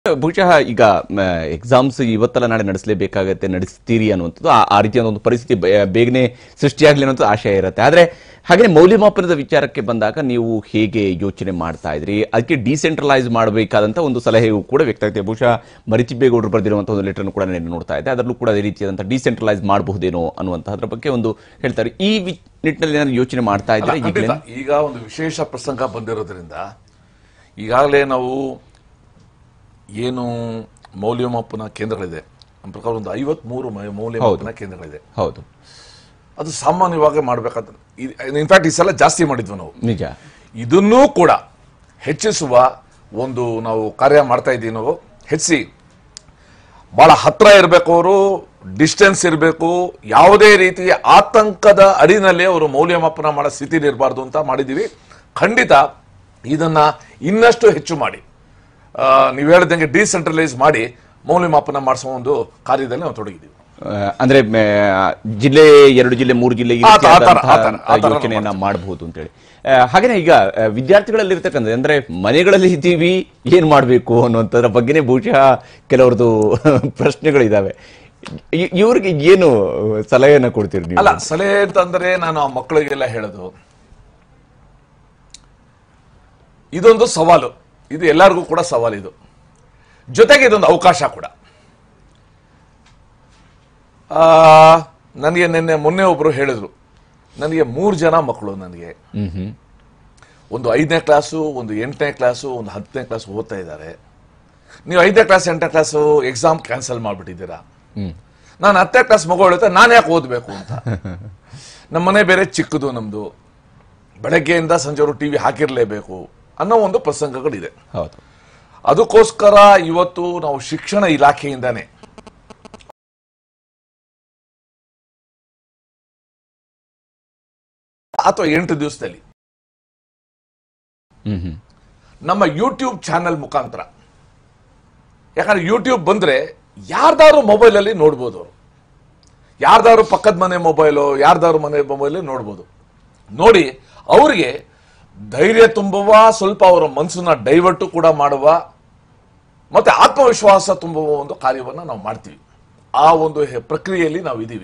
ಬಹುಶಃ ಈಗ ಎಕ್ಸಾಮ್ಸ್ ಇವತ್ತೆಲ್ಲ ನಾಳೆ ನಡೆಸಲೇಬೇಕಾಗತ್ತೆ ನಡೆಸ್ತೀರಿ ಅನ್ನುವಂಥದ್ದು ಆ- ಆ ರೀತಿಯ ಒಂದು ಪರಿಸ್ಥಿತಿ ಬೆ- ಬೇಗನೆ ಸೃಷ್ಟಿಯಾಗಲಿ ಅನ್ನೋದು ಆಶಯ ಇರುತ್ತೆ ಆದರೆ ಹಾಗೆ ಮೌಲ್ಯಮಾಪನದ ವಿಚಾರಕ್ಕೆ ಬಂದಾಗ ನೀವು ಹೇಗೆ ಯೋಚನೆ ಮಾಡ್ತಾ ಇದ್ರಿ ಅದಕ್ಕೆ ಡಿಸೆಂಟ್ರಲೈಸ್ ಮಾಡಬೇಕಾದಂಥ ಒಂದು ಸಲಹೆಯೂ ಕೂಡ ವ್ಯಕ್ತ ಆಗುತ್ತೆ ಬಹುಶಃ ಮರಿತಿಬ್ಬೇಗೌಡರು ಬರೆದಿರುವಂಥ ಒಂದು ಲೆಟರ್ನು ಕೂಡ ನಾನು ನೋಡ್ತಾ ಇದ್ದೆ ಅದರಲ್ಲೂ ಕೂಡ ಅದೇ ರೀತಿಯಾದಂಥ ಡಿಸೆಂಟ್ರಲೈಸ್ ಮಾಡಬಹುದೇನೋ ಅನ್ನುವಂಥದ್ರ ಬಗ್ಗೆ ಒಂದು ಹೇಳ್ತಾರೆ ಈ ವಿ- ನಿಟ್ಟಿನಲ್ಲಿ ಏನಾದ್ರು ಯೋಚನೆ ಮಾಡ್ತಾ ಇದ್ರೆ ಅಲ್ಲ, ಈಗಲೇ ಖಂಡಿತ. ಈಗ ಒಂದು ವಿಶೇಷ ಪ್ರಸಂಗ ಬಂದಿರೋದ್ರಿಂದ ಈಗಾಗಲೇ ನಾವು ಏನು ಮೌಲ್ಯಮಾಪನ ಕೇಂದ್ರಗಳಿದೆ ನಮ್ಮ ಪ್ರಕಾರ ಒಂದು ಐವತ್ಮೂರು ಮೌ- ಮೌಲ್ಯಮಾಪನ ಕೇಂದ್ರಗಳಿದೆ ಹೌದು ಅದು ಸಾಮಾನ್ಯವಾಗಿ ಮಾಡ್ಬೇಕಂತ ಇನ್ಫ್ಯಾಕ್ಟ್ ಈ ಸಲ ಜಾಸ್ತಿ ಮಾಡಿದ್ವಿ ನಾವು ನಿಜ ಇದನ್ನೂ ಕೂಡ ಹೆಚ್ಚಿಸುವ ಒಂದು ನಾವು ಕಾರ್ಯ ಮಾಡ್ತಾ ಇದ್ದೀವಿ ನಾವು ಹೆಚ್ಚಿಸಿ ಬಹಳ ಹತ್ರ ಇರಬೇಕು ಅವರು ಡಿಸ್ಟೆನ್ಸ್ ಇರಬೇಕು ಯಾವುದೇ ರೀತಿಯ ಆತಂಕದ ಅಡಿನಲ್ಲಿ ಅವರು ಮೌಲ್ಯಮಾಪನ ಮಾಡೋ ಸ್ಥಿತಿಲಿ ಇರಬಾರ್ದು ಅಂತ ಮಾಡಿದ್ದೀವಿ ಖಂಡಿತ ಇದನ್ನ ಇನ್ನಷ್ಟು ಹೆಚ್ಚು ಮಾಡಿ ಆ, ನೀವು ಹೇಳ್ದಂಗೆ ಡಿಸೆಂಟ್ರಲೈಸ್ ಮಾಡಿ ಮೌಲ್ಯಮಾಪನ ಮಾಡಿಸುವ ಒಂದು ಕಾರ್ಯದಲ್ಲಿ ನಾವು ತೊಡಗಿದ್ದೀವಿ ಆ, ಅಂದ್ರೆ ಮೇ- ಜಿಲ್ಲೆ ಎರಡು ಜಿಲ್ಲೆ ಮೂರು ಜಿಲ್ಲೆ ಈ ಆ ತ- ಆ ಥರ, ರೀತಿಯಾದಂತಹ ಆ ಥರ, ಆ ಥರ ನಾವು ಯೋಚನೆಯನ್ನ ಮಾಡಬಹುದು ಅಂತೇಳಿ ಆ, ಹಾಗೇನೆ ಈಗ ಆ, ವಿದ್ಯಾರ್ಥಿಗಳಲ್ಲಿ ಇರ್ತಕ್ಕಂಥ ಅಂದ್ರೆ ಮನೆಗಳಲ್ಲಿ ಇದ್ದೀವಿ ಏನ್ ಮಾಡಬೇಕು ಅನ್ನುವಂಥದ್ರ ಬಗ್ಗೆನೇ ಬಹುಶಃ ಕೆಲವ್ರದ್ದು ಪ್ರಶ್ನೆಗಳಿದಾವೆ ಇ- ಇವ್ರಿಗೆ ಏನು ಸಲಹೆಯನ್ನ ಕೊಡ್ತೀರಿ ನೀವು ಅಲ್ಲ ಸಲಹೆ ಅಂತಂದ್ರೆ ನಾನು ಆ ಮಕ್ಕಳಿಗೆಲ್ಲ ಹೇಳೋದು ಇದೊಂದು ಸವಾಲು ಇದು ಎಲ್ಲರಿಗೂ ಕೂಡ ಸವಾಲು ಇದು ಜೊತೆಗೆ ಇದೊಂದು ಅವಕಾಶ ಕೂಡ ಆ, ನನಗೆ ನಿನ್ನೆ ಮೊನ್ನೆ ಒಬ್ರು ಹೇಳಿದ್ರು ನನಗೆ ಮೂರು ಜನ ಮಕ್ಕಳು ನನಗೆ ಹ್ಮ್ ಹ್ಮ್ ಒಂದು ಐದನೇ ಕ್ಲಾಸು ಒಂದು ಎಂಟನೇ ಕ್ಲಾಸು ಒಂದು ಹತ್ತನೇ ಕ್ಲಾಸ್ ಓದ್ತಾ ಇದ್ದಾರೆ ನೀವು ಐದನೇ ಕ್ಲಾಸ್ ಎಂಟನೇ ಕ್ಲಾಸು ಎಕ್ಸಾಮ್ ಕ್ಯಾನ್ಸಲ್ ಮಾಡಿಬಿಟ್ಟಿದ್ದೀರಾ ಹ್ಮ್ ನಾನು ಹತ್ತನೇ ಕ್ಲಾಸ್ ಮಗು ಹೇಳುತ್ತೆ ನಾನು ಯಾಕೆ ಓದಬೇಕು ಅಂತ ನಮ್ಮ ಮನೆ ಬೇರೆ ಚಿಕ್ಕದು ನಮ್ಮದು ಬೆಳಗ್ಗೆಯಿಂದ ಸಂಜೆವರು ಟಿ ವಿ ಹಾಕಿರಲೇಬೇಕು ಅನ್ನೋ ಒಂದು ಪ್ರಸಂಗಗಳಿದೆ ಹೌದು ಅದಕ್ಕೋಸ್ಕರ ಇವತ್ತು ನಾವು ಶಿಕ್ಷಣ ಇಲಾಖೆಯಿಂದಾನೆ ಅಥವಾ ಎಂಟು ದಿವಸದಲ್ಲಿ ಹ್ಮ್ ಹ್ಮ್ ನಮ್ಮ ಯೂಟ್ಯೂಬ್ ಚಾನೆಲ್ ಮುಖಾಂತರ ಯಾಕಂದ್ರೆ ಯೂಟ್ಯೂಬ್ ಬಂದ್ರೆ ಯಾರ್ದಾರು ಮೊಬೈಲಲ್ಲಿ ನೋಡ್ಬೋದು ಅವರು ಯಾರ್ದಾರು ಪಕ್ಕದ ಮನೆ ಮೊಬೈಲು ಯಾರ್ದಾರು ಮನೆ ಮೊಬೈಲ್ ನೋಡ್ಬೋದು ನೋಡಿ ಅವರಿಗೆ ಧೈರ್ಯ ತುಂಬುವ ಸ್ವಲ್ಪ ಅವರ ಮನಸ್ಸನ್ನ ಡೈವರ್ಟ್ ಕೂಡ ಮಾಡುವ ಮತ್ತೆ ಆತ್ಮವಿಶ್ವಾಸ ತುಂಬುವ ಒಂದು ಕಾರ್ಯವನ್ನು ನಾವು ಮಾಡ್ತೀವಿ ಆ ಒಂದು ಹೆ- ಪ್ರಕ್ರಿಯೆಯಲ್ಲಿ ನಾವು ಇದ್ದೀವಿ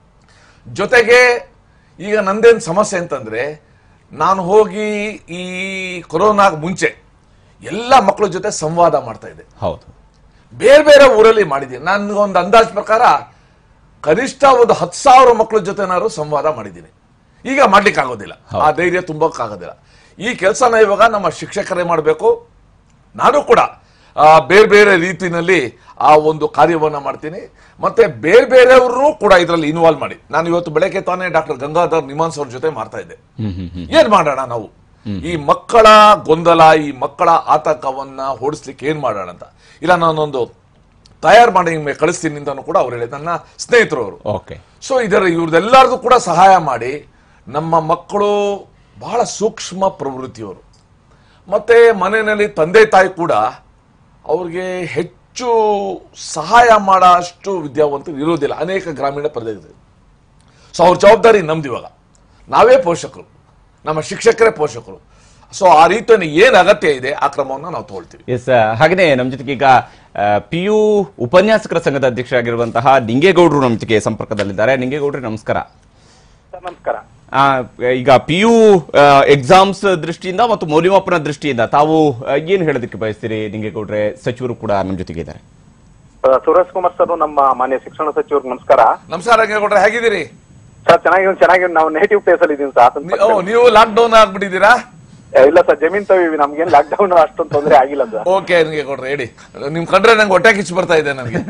ಜೊತೆಗೆ ಈಗ ನಂದೇನು ಸಮಸ್ಯೆ ಅಂತಂದ್ರೆ ನಾನು ಹೋಗಿ ಈ ಕೊರೋನಾಗ ಮುಂಚೆ ಎಲ್ಲ ಮಕ್ಕಳ ಜೊತೆ ಸಂವಾದ ಮಾಡ್ತಾ ಇದ್ದೆ ಹೌದು ಬೇರೆ ಬೇರೆ ಊರಲ್ಲಿ ಮಾಡಿದ್ದೀನಿ ನನ್ಗೊಂದು ಅಂದಾಜ್ ಪ್ರಕಾರ ಕನಿಷ್ಠ ಒಂದು ಹತ್ತು ಸಾವಿರ ಮಕ್ಕಳ ಜೊತೆನಾದ್ರು ಸಂವಾದ ಮಾಡಿದ್ದೀನಿ ಈಗ ಮಾಡ್ಲಿಕ್ಕೆ ಆಗೋದಿಲ್ಲ ಆ ಧೈರ್ಯ ತುಂಬೋಕ್ಕಾಗೋದಿಲ್ಲ ಈ ಕೆಲಸನ ಇವಾಗ ನಮ್ಮ ಶಿಕ್ಷಕರೇ ಮಾಡಬೇಕು ನಾನು ಕೂಡ ಆ, ಬೇರೆ ಬೇರೆ ರೀತಿನಲ್ಲಿ ಆ ಒಂದು ಕಾರ್ಯವನ್ನ ಮಾಡ್ತೀನಿ ಮತ್ತೆ ಬೇರೆ ಬೇರೆಯವ್ರನ್ನೂ ಕೂಡ ಇದರಲ್ಲಿ ಇನ್ವಾಲ್ವ್ ಮಾಡಿ ನಾನು ಇವತ್ತು ಬೆಳಗ್ಗೆ ತಾನೇ ಡಾಕ್ಟರ್ ಗಂಗಾಧರ್ ನಿಮಾನ್ಸ್ ಅವ್ರ ಜೊತೆ ಮಾಡ್ತಾ ಇದ್ದೆ ಹ್ಮ್ ಹ್ಮ್ ಹ್ಮ್ ಏನ್ ಮಾಡೋಣ ನಾವು ಈ ಮಕ್ಕಳ ಗೊಂದಲ ಈ ಮಕ್ಕಳ ಆತಂಕವನ್ನ ಓಡಿಸ್ಲಿಕ್ಕೆ ಏನ್ ಮಾಡೋಣ ಅಂತ ಇಲ್ಲ ನಾನೊಂದು ತಯಾರು ಮಾಡಿ ನಿಮ್ಗೆ ಕಳಿಸ್ತೀನಿ ಅಂತಾನು ಕೂಡ ಅವ್ರು ಹೇಳಿದ ನನ್ನ ಸ್ನೇಹಿತರು ಅವರು ಓಕೆ ಸೊ ಇದರ ಇವ್ರದ್ದೆಲ್ಲರದು ಕೂಡ ಸಹಾಯ ಮಾಡಿ ನಮ್ಮ ಮಕ್ಕಳು ಬಹಳ ಸೂಕ್ಷ್ಮ ಪ್ರವೃತ್ತಿಯವರು ಮತ್ತೆ ಮನೆಯಲ್ಲಿ ತಂದೆ ತಾಯಿ ಕೂಡ ಅವ್ರಿಗೆ ಹೆಚ್ಚು ಸಹಾಯ ಮಾಡೋ ಅಷ್ಟು ವಿದ್ಯಾವಂತರು ಇರೋದಿಲ್ಲ ಅನೇಕ ಗ್ರಾಮೀಣ ಪ್ರದೇಶದಲ್ಲಿ ಸೊ ಅವ್ರ ಜವಾಬ್ದಾರಿ ನಮ್ದು ಇವಾಗ ನಾವೇ ಪೋಷಕರು ನಮ್ಮ ಶಿಕ್ಷಕರೇ ಪೋಷಕರು ಸೊ ಆ ರೀತಿಯಲ್ಲಿ ಏನು ಅಗತ್ಯ ಇದೆ ಆ ಕ್ರಮವನ್ನು ನಾವು ತಗೊಳ್ತೀವಿ ಎಸ್ ಹಾಗೇನೆ ನಮ್ಮ ಜೊತೆಗೆ ಈಗ ಪಿ ಯು ಉಪನ್ಯಾಸಕರ ಸಂಘದ ಅಧ್ಯಕ್ಷರಾಗಿರುವಂತಹ ನಿಂಗೇಗೌಡರು ನಮ್ಮ ಜೊತೆಗೆ ಸಂಪರ್ಕದಲ್ಲಿದ್ದಾರೆ ನಿಂಗೇಗೌಡ್ರಿ ನಮಸ್ಕಾರ ಸರ್ ನಮಸ್ಕಾರ ಆ, ಈಗ ಪಿ ಯು ಎಕ್ಸಾಮ್ಸ್ ದೃಷ್ಟಿಯಿಂದ ಮತ್ತು ಮೌಲ್ಯಮಾಪನ ದೃಷ್ಟಿಯಿಂದ ತಾವು ಆ, ಏನ್ ಹೇಳೋದಕ್ಕೆ ಬಯಸ್ತೀರಿ ನಿಂಗೇಗೌಡ್ರೆ ಸಚಿವರು ಕೂಡ ನಮ್ಮ ಜೊತೆಗೆ ಇದ್ದಾರೆ ಆ, ಸುರೇಶ್ ಕುಮಾರ್ ಸರ್ ನಮ್ಮ ಮಾನ್ಯ ಶಿಕ್ಷಣ ಸಚಿವರು ನಮಸ್ಕಾರ ನಮಸ್ಕಾರ ಗೌಡ್ರೆ ಹೇಗಿದ್ದೀರಿ ಸರ್ ಚೆನ್ನಾಗಿ ಚೆನ್ನಾಗಿ ನಾವು ನೇಟಿವ್ ಪ್ಲೇಸ್ ಅಲ್ಲಿ ಇದೀನಿ ಸರ್ ಹಾಸನ ನೀ- ಓ, ನೀವು ಲಾಕ್ ಡೌನ್ ಆಗ್ಬಿಟ್ಟಿದ್ದೀರಾ ಏ, ಇಲ್ಲ ಸರ್ ಜಮೀನ್ ತವಿವಿ ನಮ್ಗೇನ್ ಲಾಕ್ ಡೌನ್ ಅಷ್ಟೊಂದು ತೊಂದರೆ ಆಗಿಲ್ಲ ಸರ್ ಓಕೆ ನಿಮಗೆ ಕೊಡ್ರಿ ಹೇಳಿ ನಿಮ್ ಕಂಡ್ರೆ ನಂಗೆ ಹೊಟ್ಟೆ ಕಿಚ್ಚು ಬರ್ತಾ ಇದೆ ನನಗೆ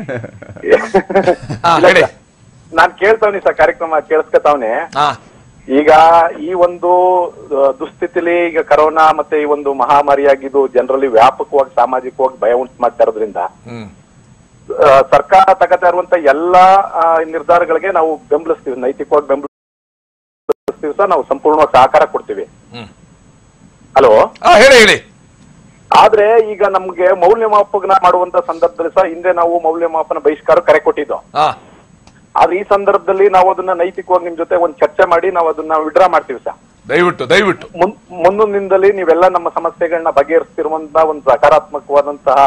ಹಾ, ಇಲ್ಲ ಹೇಳಿ. ಸರ್. ನಾನ್ ಕೇಳ್ತಾವ್ನಿ ಸರ್ ಕಾರ್ಯಕ್ರಮ ಕೇಳಿಸ್ಕೊತಾವ್ನೆ ಹಾ ಈಗ ಈ ಒಂದು ಆ, ದುಸ್ಥಿತಿಲಿ ಈಗ ಕರೋನಾ ಮತ್ತೆ ಈ ಒಂದು ಮಹಾಮಾರಿಯಾಗಿದ್ದು ಜನರಲ್ಲಿ ವ್ಯಾಪಕವಾಗಿ ಸಾಮಾಜಿಕವಾಗಿ ಭಯ ಉಂಟು ಮಾಡ್ತಾ ಇರೋದ್ರಿಂದ ಹ್ಮ್ ಆ, ಸರ್ಕಾರ ತಗೋತಾ ಇರುವಂತ ಎಲ್ಲಾ ಆ, ನಿರ್ಧಾರಗಳಿಗೆ ನಾವು ಬೆಂಬಲಿಸ್ತೀವಿ ನೈತಿಕವಾಗಿ ಬೆಂಬಲಿಸ್ತೀವಿ ಸರ್ ನಾವು ಸಂಪೂರ್ಣವಾಗಿ ಸಹಕಾರ ಕೊಡ್ತೀವಿ ಹ್ಮ್ ಹಲೋ ಹಾ ಹೇಳಿ ಹೇಳಿ ಆದ್ರೆ ಈಗ ನಮ್ಗೆ ಮೌಲ್ಯಮಾಪನ ಮಾಡುವಂತ ಸಂದರ್ಭದಲ್ಲಿ ಸಹ ಹಿಂದೆ ನಾವು ಮೌಲ್ಯಮಾಪನ ಬಹಿಷ್ಕಾರ ಕರೆ ಕೊಟ್ಟಿದ್ದು ಹಾ ಆದ್ರೆ ಈ ಸಂದರ್ಭದಲ್ಲಿ ನಾವು ಅದನ್ನ ನೈತಿಕವಾಗಿ ನಿಮ್ ಜೊತೆ ಒಂದ್ ಚರ್ಚೆ ಮಾಡಿ ನಾವು ಅದನ್ನ ವಿಡ್ರಾ ಮಾಡ್ತೀವಿ ಸರ್ ದಯವಿಟ್ಟು ದಯವಿಟ್ಟು ಮುನ್- ಮುಂದಿನ ದಿನದಲ್ಲಿ ನೀವೆಲ್ಲ ನಮ್ಮ ಸಮಸ್ಯೆಗಳನ್ನ ಬಗೆಹರಿಸ್ತಿರುವಂತ ಒಂದು ಸಕಾರಾತ್ಮಕವಾದಂತಹ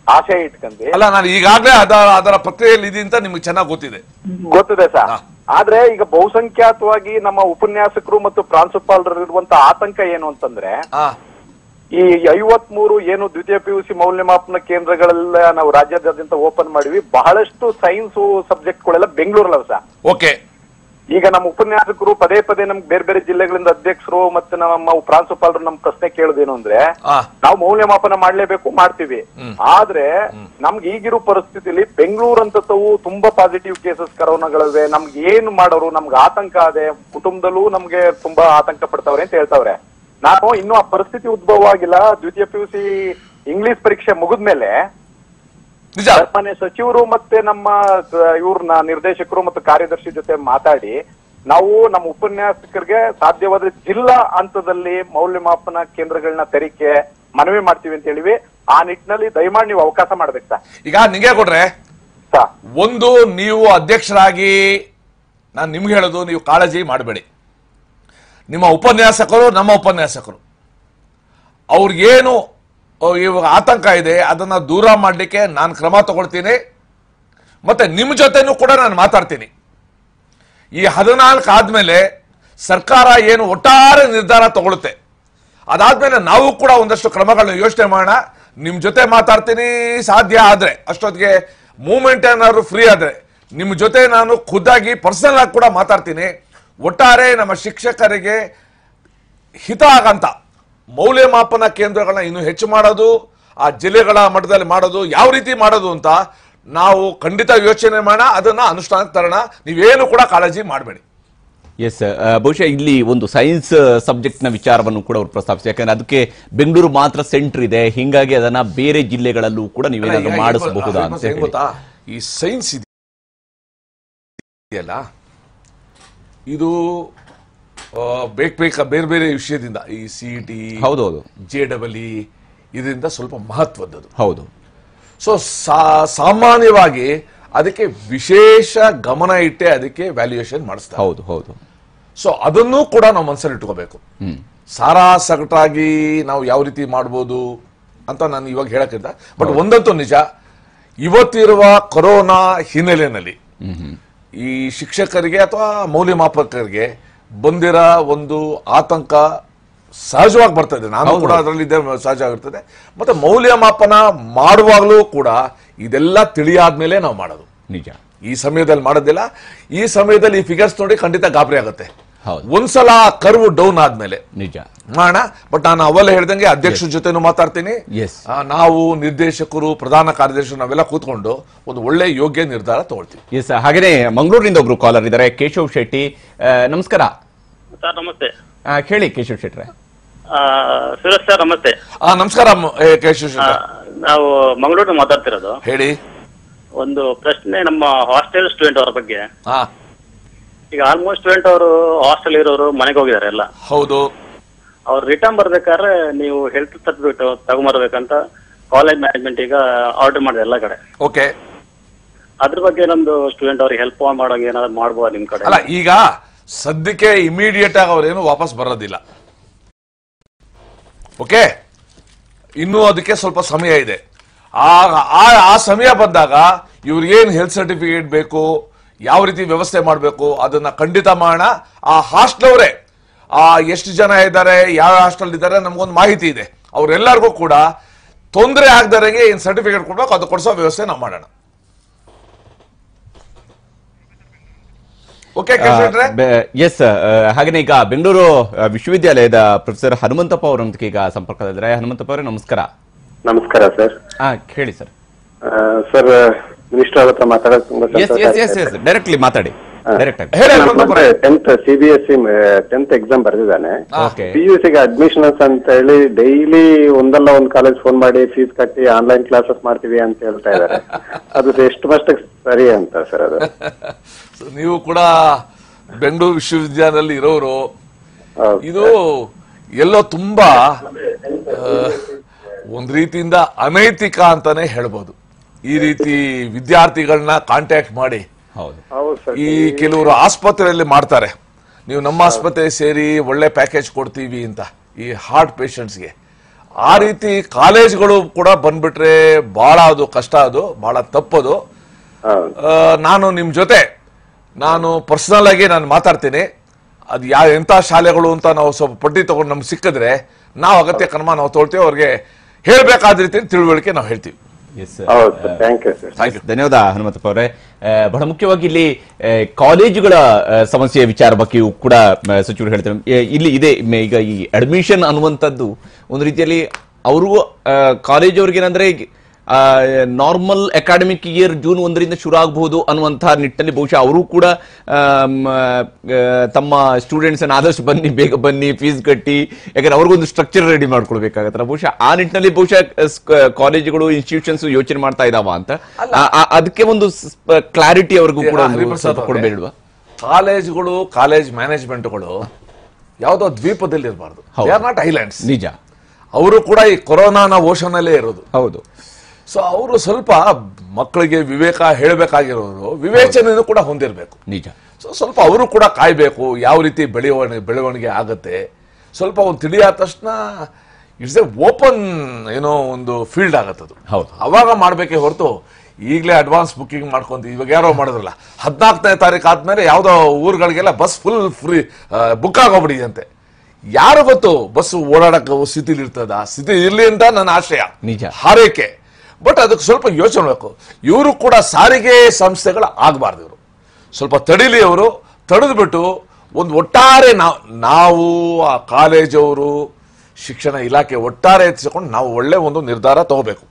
ಆಶಯ ಇಟ್ಕೊಂಡಿ ಅಲ್ಲ ನಾನು ಈಗಾಗಲೇ ಅದರ ಅದರ ಪ್ರಕ್ರಿಯೆಯಲ್ಲಿ ಇದೆ ಅಂತ ನಿಮ್ಗೆ ಚೆನ್ನಾಗಿ ಗೊತ್ತಿದೆ ಗೊತ್ತಿದೆ ಸರ್ ಹಾ. ಆದ್ರೆ ಈಗ ಬಹುಸಂಖ್ಯಾತವಾಗಿ ನಮ್ಮ ಉಪನ್ಯಾಸಕರು ಮತ್ತು ಪ್ರಾಂಶುಪಾಲರು ಇರುವಂತ ಆತಂಕ ಏನು ಅಂತಂದ್ರೆ ಆ ಈ ಐವತ್ ಮೂರು ಏನು ದ್ವಿತೀಯ ಪಿ ಯು ಸಿ ಮೌಲ್ಯಮಾಪನ ಕೇಂದ್ರಗಳೆಲ್ಲ ನಾವು ರಾಜ್ಯಾದ್ಯಂತ ಓಪನ್ ಮಾಡಿವಿ ಬಹಳಷ್ಟು ಸೈನ್ಸ್ ಸಬ್ಜೆಕ್ಟ್ಗಳೆಲ್ಲ ಬೆಂಗಳೂರಲ್ಲ ಸರ್ ಓಕೆ ಈಗ ನಮ್ಮ ಉಪನ್ಯಾಸಕರು ಪದೇ ಪದೇ ನಮ್ಗೆ ಬೇರೆ ಬೇರೆ ಜಿಲ್ಲೆಗಳಿಂದ ಅಧ್ಯಕ್ಷರು ಮತ್ತೆ ನಮ್ಮ ಪ್ರಾಂಶುಪಾಲರು ನಮ್ ಪ್ರಶ್ನೆ ಕೇಳೋದೇನು ಅಂದ್ರೆ ಆ ನಾವು ಮೌಲ್ಯಮಾಪನ ಮಾಡ್ಲೇಬೇಕು ಮಾಡ್ತೀವಿ ಆದ್ರೆ ನಮ್ಗೆ ಈಗಿರೋ ಪರಿಸ್ಥಿತಿಲಿ ಬೆಂಗಳೂರು ಅಂತವು ತುಂಬಾ ಪಾಸಿಟಿವ್ ಕೇಸಸ್ ಕರೋನಾಗಳಿವೆ ನಮ್ಗೆ ಏನ್ ಮಾಡೋರು ನಮ್ಗೆ ಆತಂಕ ಅದೇ ಕುಟುಂಬದಲ್ಲೂ ನಮ್ಗೆ ತುಂಬಾ ಆತಂಕ ಪಡ್ತಾವ್ರೆ ಅಂತ ಹೇಳ್ತಾವ್ರೆ ನಾನು ಇನ್ನೂ ಆ ಪರಿಸ್ಥಿತಿ ಉದ್ಭವ ಆಗಿಲ್ಲ ದ್ವಿತೀಯ ಪಿ ಯು ಸಿ ಇಂಗ್ಲಿಷ್ ಪರೀಕ್ಷೆ ಮುಗಿದ್ಮೇಲೆ ನಿಜ ಮನೆ ಸಚಿವರು ಮತ್ತೆ ನಮ್ಮ ಇವ್ರನ್ನ ನಿರ್ದೇಶಕರು ಮತ್ತು ಕಾರ್ಯದರ್ಶಿ ಜೊತೆ ಮಾತಾಡಿ ನಾವು ನಮ್ಮ ಉಪನ್ಯಾಸಕರಿಗೆ ಸಾಧ್ಯವಾದ್ರೆ ಜಿಲ್ಲಾ ಹಂತದಲ್ಲಿ ಮೌಲ್ಯಮಾಪನ ಕೇಂದ್ರಗಳನ್ನ ತೆರಿಕೆ ಮನವಿ ಮಾಡ್ತೀವಿ ಅಂತ ಹೇಳಿವಿ ಆ ನಿಟ್ಟಿನಲ್ಲಿ ದಯಮಾಡಿ ನೀವು ಅವಕಾಶ ಮಾಡ್ಬೇಕು ಸರ್ ಈಗ ನಿಂಗೆ ಕೊಡ್ರೆ ಸರ್ ಒಂದು ನೀವು ಅಧ್ಯಕ್ಷರಾಗಿ ನಾನು ನಿಮ್ಗೆ ಹೇಳೋದು ನೀವು ಕಾಳಜಿ ಮಾಡಬೇಡಿ ನಿಮ್ಮ ಉಪನ್ಯಾಸಕರು ನಮ್ಮ ಉಪನ್ಯಾಸಕರು ಅವ್ರಿಗೇನು ಓ, ಇವಾಗ ಆತಂಕ ಇದೆ ಅದನ್ನ ದೂರ ಮಾಡಲಿಕ್ಕೆ ನಾನು ಕ್ರಮ ತಗೊಳ್ತೀನಿ ಮತ್ತೆ ನಿಮ್ಮ ಜೊತೆನೂ ಕೂಡ ನಾನು ಮಾತಾಡ್ತೀನಿ ಈ ಹದಿನಾಲ್ಕು ಆದ್ಮೇಲೆ ಸರ್ಕಾರ ಏನು ಒಟ್ಟಾರೆ ನಿರ್ಧಾರ ತಗೊಳುತ್ತೆ ಅದಾದ್ಮೇಲೆ ನಾವು ಕೂಡ ಒಂದಷ್ಟು ಕ್ರಮಗಳನ್ನ ಯೋಚನೆ ಮಾಡೋಣ ನಿಮ್ ಜೊತೆ ಮಾತಾಡ್ತೀನಿ ಸಾಧ್ಯ ಆದ್ರೆ ಅಷ್ಟೊತ್ತಿಗೆ ಮೂವ್ಮೆಂಟ್ ಏನಾದ್ರು ಫ್ರೀ ಆದ್ರೆ ನಿಮ್ ಜೊತೆ ನಾನು ಖುದ್ದಾಗಿ ಪರ್ಸನಲ್ ಆಗಿ ಕೂಡ ಮಾತಾಡ್ತೀನಿ ಒಟ್ಟಾರೆ ನಮ್ಮ ಶಿಕ್ಷಕರಿಗೆ ಹಿತ ಆಗಂತ ಮೌಲ್ಯಮಾಪನ ಕೇಂದ್ರಗಳನ್ನ ಇನ್ನೂ ಹೆಚ್ಚು ಮಾಡೋದು ಆ ಜಿಲ್ಲೆಗಳ ಮಟ್ಟದಲ್ಲಿ ಮಾಡೋದು ಯಾವ ರೀತಿ ಮಾಡೋದು ಅಂತ ನಾವು ಖಂಡಿತ ಯೋಚನೆ ಮಾಡೋಣ ಅದನ್ನ ಅನುಷ್ಠಾನಕ್ಕೆ ತರೋಣ ನೀವೇನು ಕೂಡ ಕಾಳಜಿ ಮಾಡಬೇಡಿ ಎಸ್ ಬಹುಶಃ ಇಲ್ಲಿ ಒಂದು ಸೈನ್ಸ್ ಸಬ್ಜೆಕ್ಟ್ನ ವಿಚಾರವನ್ನು ಕೂಡ ಅವರು ಪ್ರಸ್ತಾಪಿಸಿ ಯಾಕಂದ್ರೆ ಅದಕ್ಕೆ ಬೆಂಗಳೂರು ಮಾತ್ರ ಸೆಂಟರ್ ಇದೆ ಹಿಂಗಾಗಿ ಅದನ್ನ ಬೇರೆ ಜಿಲ್ಲೆಗಳಲ್ಲೂ ಕೂಡ ನೀವೇನಾದ್ರೂ ಈಗ ಮಾಡಿಸಬಹುದಾ ಹೆಂಗ್ ಅಂತ ಹೆಂಗ್ ಹೇಳಿ ಗೊತ್ತಾ ಈ ಸೈನ್ಸ್ ಇದೆಯಲ್ಲ ಇದು ಆ, ಬೇಕ್ ಬೇಕ ಬೇರೆ ಬೇರೆ ವಿಷಯದಿಂದ ಈ ಸಿ ಟಿ ಹೌದೌದು ಜೆ ಡಬಲ್ ಇ ಇದರಿಂದ ಸ್ವಲ್ಪ ಮಹತ್ವದ್ದದು ಹೌದು ಸೊ ಸಾಮಾನ್ಯವಾಗಿ ಅದಕ್ಕೆ ವಿಶೇಷ ಗಮನ ಇಟ್ಟೆ ಅದಕ್ಕೆ ವ್ಯಾಲ್ಯೂಯೇಷನ್ ಮಾಡಿಸ್ತಾರೆ ಹೌದು ಹೌದು ಸೊ ಅದನ್ನೂ ಕೂಡ ನಾವು ಮನಸ್ಸಲ್ಲಿ ಇಟ್ಕೋಬೇಕು ಹ್ಮ್ ಸಾರಾ ಸಗಟಾಗಿ ನಾವು ಯಾವ ರೀತಿ ಮಾಡ್ಬೋದು ಅಂತ ನಾನು ಇವಾಗ ಹೇಳಕ್ಕಿಂತ ಬಟ್ ಒಂದಂತೂ ನಿಜ ಇವತ್ತಿರುವ ಕೊರೋನಾ ಹಿನ್ನೆಲೆಯಲ್ಲಿ ಹ್ಮ್ ಹ್ಮ್ ಈ ಶಿಕ್ಷಕರಿಗೆ ಅಥವಾ ಮೌಲ್ಯಮಾಪಕರಿಗೆ ಬಂದಿರೋ ಒಂದು ಆತಂಕ ಸಹಜವಾಗಿ ಬರ್ತದೆ ನಾನು ಕೂಡ ಅದರಲ್ಲಿದ್ದೆ ಸಹಜವಾಗಿರ್ತದೆ ಮತ್ತೆ ಮೌಲ್ಯಮಾಪನ ಮಾಡುವಾಗಲೂ ಕೂಡ ಇದೆಲ್ಲ ತಿಳಿಯಾದ್ಮೇಲೆ ನಾವು ಮಾಡೋದು ನಿಜ ಈ ಸಮಯದಲ್ಲಿ ಮಾಡೋದಿಲ್ಲ ಈ ಸಮಯದಲ್ಲಿ ಈ ಫಿಗರ್ಸ್ ನೋಡಿ ಖಂಡಿತ ಗಾಬರಿ ಆಗುತ್ತೆ ಹೌದು ಒಂದ್ಸಲ ಕರ್ವ್ ಡೌನ್ ಆದ್ಮೇಲೆ ನಿಜ ಮಾಡೋಣ ಬಟ್ ನಾನು ಅವಲ್ಲ ಹೇಳ್ದಂಗೆ ಅಧ್ಯಕ್ಷರ ಜೊತೆನೂ ಮಾತಾಡ್ತೀನಿ ಎಸ್ ಆ, ನಾವು ನಿರ್ದೇಶಕರು ಪ್ರಧಾನ ಕಾರ್ಯದರ್ಶಿ ನಾವೆಲ್ಲ ಕೂತ್ಕೊಂಡು ಒಂದು ಒಳ್ಳೆ ಯೋಗ್ಯ ನಿರ್ಧಾರ ತಗೊಳ್ತೀವಿ ಎಸ್ ಹಾಗೇನೆ ಮಂಗಳೂರಿನಿಂದ ಒಬ್ರು ಕಾಲರ್ ಇದ್ದಾರೆ ಕೇಶವ್ ಶೆಟ್ಟಿ ಆ, ನಮಸ್ಕಾರ ಸರ್ ನಮಸ್ತೆ ಆ, ಹೇಳಿ ಕೇಶವ್ ಶೆಟ್ರೆ ಆ, ಸುರೇಶ್ ಸರ್ ನಮಸ್ತೆ ಆ ನಮಸ್ಕಾರ ಮ- ಏ, ಕೇಶವ ಆ, ಶೆಟ್ಟಿ. ನಾವು ಮಂಗಳೂರಿನ ಮಾತಾಡ್ತಿರೋದು ಹೇಳಿ ಒಂದು ಪ್ರಶ್ನೆ ನಮ್ಮ ಹಾಸ್ಟೆಲ್ ಸ್ಟೂಡೆಂಟ್ ಅವರ ಬಗ್ಗೆ ಹಾ ಈಗ ಆಲ್ಮೋಸ್ಟ್ ಸ್ಟೂಡೆಂಟ್ ಅವರು ಹಾಸ್ಟೆಲ್ ಇರೋರು ಮನೆಗೆ ಹೋಗಿದ್ದಾರೆ ಎಲ್ಲ ಹೌದು ಅವ್ರು ರಿಟರ್ನ್ ಬರ್ಬೇಕಾದ್ರೆ ನೀವು ಹೆಲ್ತ್ ಸರ್ಟಿಫಿಕೇಟ್ ತಗೊಂಬರ್ಬೇಕಂತ ಕಾಲೇಜ್ ಮ್ಯಾನೇಜ್ಮೆಂಟ್ ಈಗ ಆರ್ಡರ್ ಮಾಡಿದೆ ಎಲ್ಲ ಕಡೆ ಓಕೆ ಅದ್ರ ಬಗ್ಗೆ ನಮ್ದು ಸ್ಟೂಡೆಂಟ್ ಅವ್ರಿಗೆ ಹೆಲ್ಪ್ ಮಾಡೋಂಗೆ ಏನಾದ್ರು ಮಾಡ್ಬೋದಾ ನಿಮ್ ಕಡೆ ಅಲ್ಲ ಈಗ ಸದ್ಯಕ್ಕೆ ಇಮಿಡಿಯೇಟ್ ಆಗಿ ಅವ್ರೇನು ವಾಪಸ್ ಬರೋದಿಲ್ಲ ಓಕೆ ಇನ್ನೂ ಅದಕ್ಕೆ ಸ್ವಲ್ಪ ಸಮಯ ಇದೆ ಆ ಆ- ಆ ಸಮಯ ಬಂದಾಗ ಇವ್ರಿಗೇನು ಹೆಲ್ತ್ ಸರ್ಟಿಫಿಕೇಟ್ ಬೇಕು ಯಾವ ರೀತಿ ವ್ಯವಸ್ಥೆ ಮಾಡಬೇಕು ಅದನ್ನ ಖಂಡಿತ ಮಾಡೋಣ ಆ ಹಾಸ್ಟೆಲ್ ಅವರೇ ಆ ಎಷ್ಟು ಜನ ಇದ್ದಾರೆ ಯಾವ ಹಾಸ್ಟೆಲ್ ಇದ್ದಾರೆ ನಮ್ಗೊಂದು ಮಾಹಿತಿ ಇದೆ ಅವರೆಲ್ಲರಿಗೂ ಕೂಡ ತೊಂದರೆ ಆಗದಾರಂಗೆ ಏನು ಸರ್ಟಿಫಿಕೇಟ್ ಕೊಡ್ಬೇಕು ಅದು ಕೊಡಿಸೋ ವ್ಯವಸ್ಥೆ ನಾವು ಮಾಡೋಣ ಓಕೆ ಕೇಳ್ಕೊಂಡ್ರೆ ಎಸ್ ಹಾಗೇನೆ ಈಗ ಬೆಂಗಳೂರು ಆ, ವಿಶ್ವವಿದ್ಯಾಲಯದ ಪ್ರೊಫೆಸರ್ ಹನುಮಂತಪ್ಪ ಅವರೊಂದಿಗೆ ಈಗ ಸಂಪರ್ಕದಲ್ಲಿದ್ದಾರೆ ಹನುಮಂತಪ್ಪ ಅವರೇ ನಮಸ್ಕಾರ ನಮಸ್ಕಾರ ಸರ್ ಹಾ ಹೇಳಿ ಸರ್ ಸರ್ ಮಿನಿಸ್ಟರ್ ಅವ್ರ ಹತ್ರ ಮಾತಾಡೋದು ತುಂಬಾ yes yes yes yes directly ಮಾತಾಡಿ ಡೈರೆಕ್ಟ್ ಆಗಿ ಹೇಳಿ ಹನುಮಂತಪ್ಪ ಅವರೇ. Tenth C B S C tenth exam ಬರ್ದಿದ್ದಾನೆ ಓಕೆ ಪಿ ಯು ಸಿಗೆ ಅಡ್ಮಿಷನ್ಸ್ ಅಂತ ಹೇಳಿ ಡೈಲಿ ಒಂದಲ್ಲ ಒಂದ್ ಕಾಲೇಜ್ ಫೋನ್ ಮಾಡಿ ಫೀಸ್ ಕಟ್ಟಿ ಆನ್ಲೈನ್ ಕ್ಲಾಸಸ್ ಮಾಡ್ತೀವಿ ಅಂತ ಹೇಳ್ತಾ ಇದ್ದಾರೆ ಅದು ಎಷ್ಟು ಮಷ್ಟಕ್ಕೆ ಸರಿ ಅಂತ ಸರ್ ಅದು So, ನೀವು ಕೂಡ ಬೆಂಗಳೂರು ವಿಶ್ವವಿದ್ಯಾಲಯದಲ್ಲಿ ಇರೋರು ಹೌದು. ಇದು ಎಲ್ಲೋ ತುಂಬಾ ಆ, ಒಂದ್ ರೀತಿಯಿಂದ ಅನೈತಿಕ ಅಂತಾನೆ ಹೇಳ್ಬೋದು ಈ ರೀತಿ ವಿದ್ಯಾರ್ಥಿಗಳನ್ನ ಕಾಂಟ್ಯಾಕ್ಟ್ ಮಾಡಿ ಹೌದು ಹೌದು ಸರ್ ಈ ಕೆಲವರು ಆಸ್ಪತ್ರೆಯಲ್ಲಿ ಮಾಡ್ತಾರೆ ನೀವು ನಮ್ಮ ಆಸ್ಪತ್ರೆ ಸೇರಿ ಒಳ್ಳೆ ಪ್ಯಾಕೇಜ್ ಕೊಡ್ತೀವಿ ಅಂತ ಈ ಹಾರ್ಟ್ ಪೇಷಂಟ್ಸ್ಗೆ ಆ ರೀತಿ ಕಾಲೇಜ್ಗಳು ಕೂಡ ಬಂದ್ಬಿಟ್ರೆ ಬಹಳ ಅದು ಕಷ್ಟ ಅದು ಬಹಳ ತಪ್ಪದು ಹೌದು ಆ, ನಾನು ನಿಮ್ ಜೊತೆ ನಾನು ಪರ್ಸನಲ್ ಆಗಿ ನಾನು ಮಾತಾಡ್ತೀನಿ ಅದು ಯಾವ ಎಂತ ಶಾಲೆಗಳು ಅಂತ ನಾವು ಸ್ವಲ್ಪ ಪಟ್ಟಿ ತಗೊಂಡು ನಮ್ಗೆ ಸಿಕ್ಕಿದ್ರೆ ನಾವು ಅಗತ್ಯ ಕ್ರಮ ನಾವು ತೊಗೊಳ್ತೀವಿ ಅವ್ರಿಗೆ ಹೇಳ್ಬೇಕಾದ ರೀತಿ ತಿಳುವಳಿಕೆ ನಾವು ಹೇಳ್ತೀವಿ ಎಸ್ ಹೌದು sir thank you sir thank you ಧನ್ಯವಾದ ಹನುಮಂತಪ್ಪ ಅವರೇ ಆ, ಬಹಳ ಮುಖ್ಯವಾಗಿ ಇಲ್ಲಿ ಆ, ಕಾಲೇಜುಗಳ ಆ, ಸಮಸ್ಯೆಯ ವಿಚಾರ ಬಗ್ಗೆಯೂ ಕೂಡ ಆ, ಸಚಿವರು ಹೇಳ್ತಾರೆ ಎ- ಇಲ್ಲಿ ಇದೆ ಮ- ಈಗ ಈ ಅಡ್ಮಿಷನ್ ಅನ್ನುವಂಥದ್ದು ಒಂದು ರೀತಿಯಲ್ಲಿ ಅವ್ರಿಗೂ ಕಾಲೇಜ್ ಅವ್ರಿಗೆ ಏನಂದ್ರೆ ನಾರ್ಮಲ್ ಅಕಾಡೆಮಿಕ್ ಇಯರ್ ಜೂನ್ ಒಂದರಿಂದ ಶುರು ಆಗಬಹುದು ಅನ್ನುವಂತಹ ನಿಟ್ಟಿನಲ್ಲಿ ಬಹುಶಃ ಅವರು ಕೂಡ ಆಮ್, ಆ, ತಮ್ಮ ಸ್ಟೂಡೆಂಟ್ಸ್ ಅನ್ನ ಆದಷ್ಟು ಬನ್ನಿ ಬೇಗ ಬನ್ನಿ ಫೀಸ್ ಕಟ್ಟಿ ಯಾಕಂದ್ರೆ ಅವ್ರಿಗೊಂದು ಸ್ಟ್ರಕ್ಚರ್ ರೆಡಿ ಮಾಡ್ಕೊಳ್ಬೇಕಾಗತ್ತಲ್ಲ ಬಹುಶಃ ಆ ನಿಟ್ಟಿನಲ್ಲಿ ಬಹುಶಃ ಕಾಲೇಜುಗಳು ಇನ್ಸ್ಟಿಟ್ಯೂಷನ್ಸ್ ಯೋಚನೆ ಮಾಡ್ತಾ ಇದಾವ ಅಂತ ಆ- ಆ- ಅದಕ್ಕೆ ಒಂದು ಕ್ಲಾರಿಟಿ ಅವ್ರಿಗೂ ಕೂಡ ಒಂದು ಹರಿಪ್ರಸಾದ್ ಸ್ವಲ್ಪ ಅವ್ರೆ, ಕೊಡಬೇಡವಾ ಕಾಲೇಜ್ಗಳು ಕಾಲೇಜ್ ಮ್ಯಾನೇಜ್ಮೆಂಟ್ಗಳು ಯಾವುದೋ ದ್ವೀಪದಲ್ಲಿ ಇರಬಾರ್ದು ಹೌದು. ದೇ ಆರ್ ನಾಟ್ ಐಲ್ಯಾಂಡ್ಸ್ ನಿಜ ಅವರು ಕೂಡ ಈ ಕೊರೋನಾನ ಓಷನ್ ಅಲ್ಲೇ ಇರೋದು ಹೌದು ಸೊ ಅವರು ಸ್ವಲ್ಪ ಮಕ್ಕಳಿಗೆ ವಿವೇಕ ಹೇಳಬೇಕಾಗಿರೋರು ವಿವೇಚನೆಯನ್ನು ಕೂಡ ಹೊಂದಿರಬೇಕು ನಿಜ ಸೊ ಸ್ವಲ್ಪ ಅವರು ಕೂಡ ಕಾಯ್ಬೇಕು ಯಾವ ರೀತಿ ಬೆಳೆವಣಿಗೆ ಬೆಳವಣಿಗೆ ಆಗತ್ತೆ ಸ್ವಲ್ಪ ಒಂದು ತಿಳಿಯಾದ ತಕ್ಷಣ ಇಟ್ಸ್ ಎ ಓಪನ್ ಏನೋ ಒಂದು ಫೀಲ್ಡ್ ಆಗತ್ತದು ಹೌದು. ಅವಾಗ ಮಾಡ್ಬೇಕೇ ಹೊರತು ಈಗಲೇ ಅಡ್ವಾನ್ಸ್ ಬುಕ್ಕಿಂಗ್ ಮಾಡ್ಕೊಂತ ಇವಾಗ ಯಾರೋ ಮಾಡಿದ್ರಲ್ಲ ಹದಿನಾಲ್ಕನೇ ತಾರೀಕು ಆದ್ಮೇಲೆ ಯಾವ್ದೋ ಊರುಗಳಿಗೆಲ್ಲ ಬಸ್ ಫುಲ್ ಫ್ರೀ ಬುಕ್ ಆಗೋಗ್ಬಿಟ್ಟಿದೆ ಯಾರು ಗೊತ್ತು ಬಸ್ ಓಡಾಡಕ್ಕೆ ಸ್ಥಿತಿಲಿ ಇರ್ತದ ಸ್ಥಿತಿ ಇರ್ಲಿ ಅಂತ ನನ್ನ ಆಶಯ ನಿಜ. ಹಾರೈಕೆ ಬಟ್ ಅದಕ್ಕೆ ಸ್ವಲ್ಪ ಯೋಚನೆ ಬೇಕು ಇವರು ಕೂಡ ಸಾರಿಗೆ ಸಂಸ್ಥೆಗಳು ಆಗಬಾರ್ದು ಇವರು ಸ್ವಲ್ಪ ತಡಿಲಿ ಅವರು ತಡೆದ್ಬಿಟ್ಟು ಒಂದು ಒಟ್ಟಾರೆ ನಾವು ನಾವು ಆ ಕಾಲೇಜವರು ಶಿಕ್ಷಣ ಇಲಾಖೆ ಒಟ್ಟಾರೆ ಎತ್ತಿಸಿಕೊಂಡು ನಾವು ಒಳ್ಳೆ ಒಂದು ನಿರ್ಧಾರ ತಗೋಬೇಕು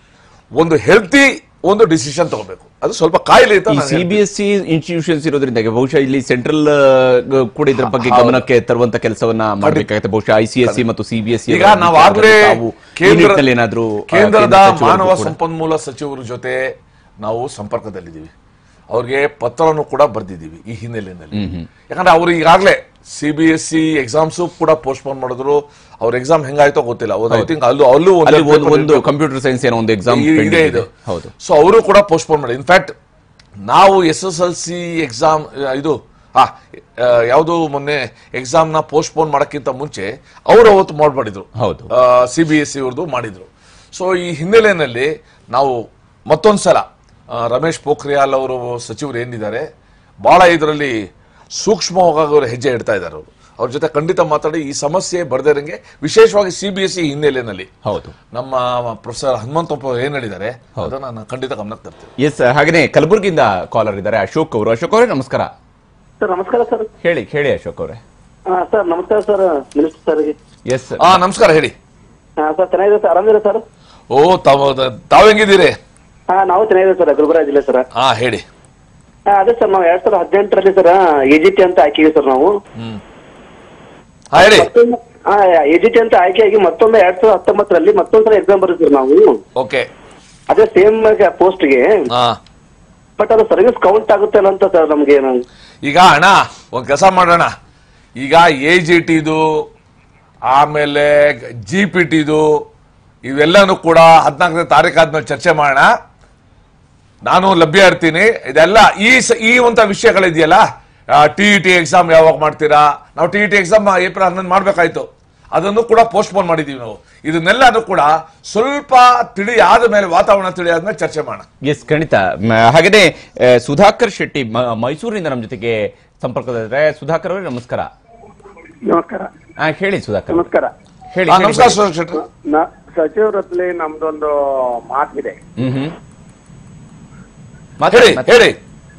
ಒಂದು ಹೆಲ್ತಿ ಒಂದು ಡಿಸಿಷನ್ ತಗೋಬೇಕು ಅದು ಸ್ವಲ್ಪ ಕಾಯಿಲೆ ಅಂತ ಈ ನಾನು C B S C institutions ಇರೋದ್ರಿಂದ ಬಹುಶಃ ಇಲ್ಲಿ ಸೆಂಟ್ರಲ್ ಕೂಡ ಇದ್ರ ಬಗ್ಗೆ ಗಮನಕ್ಕೆ ತರುವಂತ ಕೆಲಸವನ್ನ ಮಾಡಬೇಕಾಗುತ್ತೆ ಬಹುಶಃ ಐ ಸಿ ಎಸ್ ಸಿ ಮತ್ತು ಸಿ ಬಿ ಎಸ್ ಸಿ ಈಗ ನಾವು ಆಗ್ಲೇ ಕೇಂದ್ರ ಏನಾದ್ರೂ ಆ, ಕೇಂದ್ರದ ಕೇಂದ್ರ ಸಚಿವರಿಗೂ ಮಾನವ ಕೂಡ- ಸಂಪನ್ಮೂಲ ಸಚಿವರ ಜೊತೆ ನಾವು ಸಂಪರ್ಕದಲ್ಲಿದ್ದೀವಿ ಅವ್ರಿಗೆ ಪತ್ರವನ್ನು ಕೂಡ ಬರ್ದಿದ್ದೀವಿ ಈ ಹಿನ್ನೆಲೆಯಲ್ಲಿ ಯಾಕಂದ್ರೆ ಅವರು ಈಗಾಗಲೇ C B S C exams ಕೂಡ ಪೋಸ್ಟ್ಪೋನ್ ಮಾಡಿದ್ರು ಅವ್ರ ಎಕ್ಸಾಮ್ ಹೆಂಗಾಯ್ತೋ ಗೊತ್ತಿಲ್ಲ ಐ ಥಿಂಕ್ ಅಲ್ಲೂ ಅಲ್ಲೂ ಅಲ್ಲಿ ಒಂದೇ ಒಂದು paper ಒಂದು ಕಂಪ್ಯೂಟರ್ ಸೈನ್ಸ್ ಏನೋ ಒಂದು ಎಕ್ಸಾಮ್ ಈ- ಇದೆ ಇದು ಹೌದು ಸೊ ಅವರು ಕೂಡ ಪೋಸ್ಟ್ಪೋನ್ ಮಾಡಿ ಇನ್ಫ್ಯಾಕ್ಟ್ ನಾವು S S L C exam ಇದು ಆ ಯಾವುದು ಮೊನ್ನೆ ಎಕ್ಸಾಮ್ ನ ಪೋಸ್ಟ್ಪೋನ್ ಮಾಡಕ್ಕಿಂತ ಮುಂಚೆ ಅವರು ಅವತ್ತು ಮಾಡ್ಬಿಡಿದ್ರು ಹೌದು. ಸಿ ಬಿ ಎಸ್ ಸಿ ಅವ್ರದ್ದು ಮಾಡಿದ್ರು ಸೊ ಈ ಹಿನ್ನೆಲೆಯಲ್ಲಿ ನಾವು ಮತ್ತೊಂದ್ಸಲ ಆ, ರಮೇಶ್ ಪೋಖ್ರಿಯಾಲ್ ಅವರು ಸಚಿವರು ಏನಿದ್ದಾರೆ ಬಹಳ ಇದರಲ್ಲಿ ಸೂಕ್ಷ್ಮವಾಗಿ ಅವರು ಹೆಜ್ಜೆ ಇಡ್ತಾ ಇದ್ದಾರೆ ಅವರು ಅವ್ರ ಜೊತೆ ಖಂಡಿತ ಮಾತಾಡಿ ಈ ಸಮಸ್ಯೆ ಬರ್ದಿರಂಗೆ ವಿಶೇಷವಾಗಿ ಸಿ ಬಿ ಎಸ್ ಸಿ ಹಿನ್ನೆಲೆಯಲ್ಲಿ ಹೌದು ನಮ್ಮ ಪ್ರೊಫೆಸರ್ ಹನುಮಂತಪ್ಪ ಅವ್ರು ಏನ್ ಹೇಳಿದ್ದಾರೆ ಅದನ್ನ ನಾನು ಖಂಡಿತ ಗಮನಕ್ಕೆ ತರ್ತೀನಿ ಎಸ್ ಹಾಗೇನೆ ಕಲಬುರಗಿಯಿಂದ ಕಾಲರ್ ಇದ್ದಾರೆ ಅಶೋಕ್ ಅವರು ಅಶೋಕ್ ಅವರೇ ನಮಸ್ಕಾರ ಸರ್ ನಮಸ್ಕಾರ ಸರ್ ಹೇಳಿ ಹೇಳಿ ಅಶೋಕ್ ಅವರೇ ಹಾ ಸರ್ ನಮಸ್ಕಾರ ಸರ್ ಮಿನಿಸ್ಟರ್ ಸರ್ಗೆ ಎಸ್ ಆ ನಮಸ್ಕಾರ ಹೇಳಿ ಹಾ ಸರ್ ಚೆನ್ನಾಗಿದೆ ಸರ್ ಆರಾಮಿದೆ ಸರ್ ಓ ತಾವು ತಾವ್ ಹೆಂಗಿದ್ದೀರಿ ಹಾ ನಾವು ಚೆನ್ನಾಗಿದೆ ಸರ್ ಗುಲ್ಬರ್ಗ ಜಿಲ್ಲೆ ಸರ್ ಹಾ ಹೇಳಿ ಹಾ ಅದೇ ಸರ್ ನಾವು ಎರಡ್ ಸಾವಿರದ ಹದಿನೆಂಟರಲ್ಲಿ ಸರ್ ಎ ಜಿ ಟಿ ಅಂತ ಆಯ್ಕೆಗೆ ಸರ್ ನಾವು ಹಾ ಹೇಳಿ ಮತ್ತೊಮ್ಮೆ ಹಾ ಎ ಜಿ ಟಿ ಅಂತ ಆಯ್ಕೆಯಾಗಿ ಮತ್ತೊಮ್ಮೆ ಎರಡ್ ಸಾವಿರದ ಹತ್ತೊಂಬತ್ತರಲ್ಲಿ ಮತ್ತೊಂದ್ಸಲ ಎಕ್ಸಾಮ್ ಬರೀತೀವಿ ನಾವು ಓಕೆ ಅದೇ ಸೇಮ್ ಪೋಸ್ಟ್ಗೆ ಹಾ ಬಟ್ ಅದು ಸರ್ವಿಸ್ ಕೌಂಟ್ ಆಗುತ್ತೆ ಇಲ್ಲ ಅಂತ ಸರ್ ನಮ್ಗೆ ನಾವು ಈಗ ಅಣ್ಣ ಒಂದ್ ಕೆಲಸ ಮಾಡೋಣ ಈಗ ಎ ಜಿ ಟಿದು ಆಮೇಲೆ ಜಿ ಪಿ ಟಿದು ಇವೆಲ್ಲನೂ ಕೂಡ ಹದಿನಾಲ್ಕನೇ ತಾರೀಕು ಆದ್ಮೇಲೆ ಚರ್ಚೆ ಮಾಡೋಣ ನಾನು ಲಭ್ಯ ಇರ್ತೀನಿ ಇದೆಲ್ಲ ಈ ಸ- ಈ ಒಂತ ವಿಷಯಗಳಿದೆಯಲ್ಲ ಟಿ ಇ ಟಿ ಎಕ್ಸಾಮ್ ಯಾವಾಗ ಮಾಡ್ತೀರಾ ನಾವು T E T exam April ಹನ್ನೊಂದು ಮಾಡ್ಬೇಕಾಯ್ತು ಅದನ್ನು ಕೂಡ ಪೋಸ್ಟ್ಪೋನ್ ಮಾಡಿದೀವಿ ನಾವು ಇದನ್ನೆಲ್ಲನೂ ಕೂಡ ಸ್ವಲ್ಪ ತಿಳಿ ಆದ ಮೇಲೆ ವಾತಾವರಣ ತಿಳಿ ಆದ್ಮೇಲೆ ಚರ್ಚೆ ಮಾಡೋಣ ಎಸ್ ಖಂಡಿತ ಮ- ಹಾಗೇನೆ ಆ, ಸುಧಾಕರ್ ಶೆಟ್ಟಿ ಮ- ಮೈಸೂರಿನಿಂದ ನಮ್ಮ ಜೊತೆಗೆ ಸಂಪರ್ಕದಲ್ಲಿದ್ದಾರೆ ಸುಧಾಕರ್ ಅವರೇ ನಮಸ್ಕಾರ ನಮಸ್ಕಾರ ಆ, ಹೇಳಿ ಸುಧಾಕರ್ ನಮಸ್ಕಾರ ಹೇಳಿ ಆ, ಹೇಳಿ, ನಮಸ್ಕಾರ ಹೇಳಿ. ಸುರೇಶ್ ಶೆಟ್ಟಿ ಸಚಿವರಲ್ಲಿ ನಮ್ದೊಂದು ಮಾತಿದೆ ಹ್ಮ್ ಹ್ಮ್ ಹೇಳಿ ಮಾತಾಡಿ, ಮಾತಾಡಿ. ಹೇಳಿ